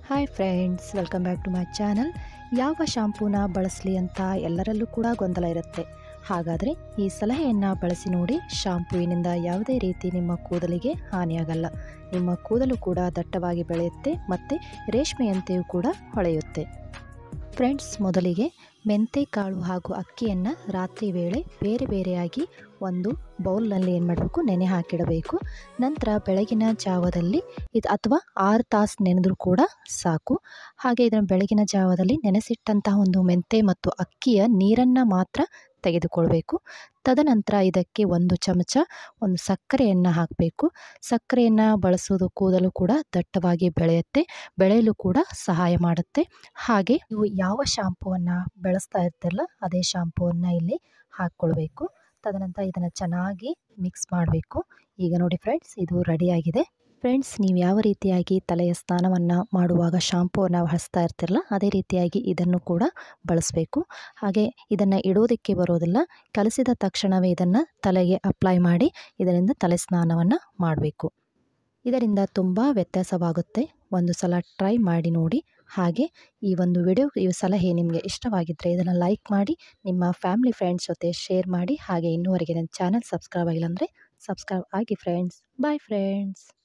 hi friends welcome back to my channel ಯಾವ ಶಾಂಪೂನ ಬಳಸಲಿ ಅಂತ ಎಲ್ಲರಲ್ಲೂ ಕೂಡ ಗೊಂದಲ ಇರುತ್ತೆ ಹಾಗಾದರೆ ಈ ಸಲಹೆಯನ್ನು ಬಳಸಿ ನೋಡಿ ಶಾಂಪೂವಿನಿಂದ ಯಾವುದೇ ರೀತಿ ನಿಮ್ಮ ಕೂದಲಿಗೆ ಹಾನಿಯಾಗಲ್ಲ ನಿಮ್ಮ ಕೂದಲು ಕೂಡ ದಟ್ಟವಾಗಿ ಬೆಳೆಯುತ್ತೆ ಮತ್ತು ರೇಷ್ಮೆಯಂತೆಯೂ ಕೂಡ ಹೊಳೆಯುತ್ತೆ ಫ್ರೆಂಡ್ಸ್ ಮೊದಲಿಗೆ ಮೆಂತೆ ಕಾಳು ಹಾಗೂ ಅಕ್ಕಿಯನ್ನು ರಾತ್ರಿ ವೇಳೆ ಬೇರೆ ಬೇರೆಯಾಗಿ ಒಂದು ಬೌಲ್ನಲ್ಲಿ ಏನು ಮಾಡಬೇಕು ನೆನೆ ಹಾಕಿಡಬೇಕು ನಂತರ ಬೆಳಗಿನ ಜಾವದಲ್ಲಿ ಇದು ಅಥವಾ ಆರು ತಾಸು ನೆನೆದರೂ ಕೂಡ ಸಾಕು ಹಾಗೆ ಇದನ್ನು ಬೆಳಗಿನ ಜಾವದಲ್ಲಿ ನೆನೆಸಿಟ್ಟಂತಹ ಒಂದು ಮೆಂತೆ ಮತ್ತು ಅಕ್ಕಿಯ ನೀರನ್ನು ಮಾತ್ರ ತೆಗೆದುಕೊಳ್ಬೇಕು ತದನಂತರ ಇದಕ್ಕೆ ಒಂದು ಚಮಚ ಒಂದು ಸಕ್ಕರೆಯನ್ನು ಹಾಕಬೇಕು ಸಕ್ಕರೆಯನ್ನು ಬಳಸೋದು ಕೂದಲು ಕೂಡ ದಟ್ಟವಾಗಿ ಬೆಳೆಯುತ್ತೆ ಬೆಳೆಯಲು ಕೂಡ ಸಹಾಯ ಮಾಡುತ್ತೆ ಹಾಗೆ ನೀವು ಯಾವ ಶಾಂಪೂವನ್ನು ಬಳಸ್ತಾ ಇರ್ತಿರಲ್ಲ ಅದೇ ಶಾಂಪೂವನ್ನು ಇಲ್ಲಿ ಹಾಕ್ಕೊಳ್ಬೇಕು ತದನಂತರ ಇದನ್ನು ಚೆನ್ನಾಗಿ ಮಿಕ್ಸ್ ಮಾಡಬೇಕು ಈಗ ನೋಡಿ ಫ್ರೆಂಡ್ಸ್ ಇದು ರೆಡಿಯಾಗಿದೆ ಫ್ರೆಂಡ್ಸ್ ನೀವು ಯಾವ ರೀತಿಯಾಗಿ ತಲೆಯ ಸ್ನಾನವನ್ನು ಮಾಡುವಾಗ ಶಾಂಪೂವನ್ನು ಹಚ್ತಾ ಇರ್ತಿರಲ್ಲ ಅದೇ ರೀತಿಯಾಗಿ ಇದನ್ನು ಕೂಡ ಬಳಸಬೇಕು ಹಾಗೆ ಇದನ್ನು ಇಡೋದಕ್ಕೆ ಬರೋದಿಲ್ಲ ಕಲಸಿದ ತಕ್ಷಣವೇ ಇದನ್ನು ತಲೆಗೆ ಅಪ್ಲೈ ಮಾಡಿ ಇದರಿಂದ ತಲೆ ಸ್ನಾನವನ್ನು ಮಾಡಬೇಕು ಇದರಿಂದ ತುಂಬ ವ್ಯತ್ಯಾಸವಾಗುತ್ತೆ ಒಂದು ಸಲ ಟ್ರೈ ಮಾಡಿ ನೋಡಿ ಹಾಗೆ ಈ ಒಂದು ವಿಡಿಯೋ ಈ ಸಲಹೆ ನಿಮಗೆ ಇಷ್ಟವಾಗಿದ್ದರೆ ಇದನ್ನು ಲೈಕ್ ಮಾಡಿ ನಿಮ್ಮ ಫ್ಯಾಮಿಲಿ ಫ್ರೆಂಡ್ಸ್ ಜೊತೆ ಶೇರ್ ಮಾಡಿ ಹಾಗೆ ಇನ್ನೂವರೆಗೆ ನನ್ನ ಚಾನಲ್ ಸಬ್ಸ್ಕ್ರೈಬ್ ಆಗಿಲ್ಲ ಅಂದರೆ ಸಬ್ಸ್ಕ್ರೈಬ್ ಆಗಿ ಫ್ರೆಂಡ್ಸ್ ಬಾಯ್ ಫ್ರೆಂಡ್ಸ್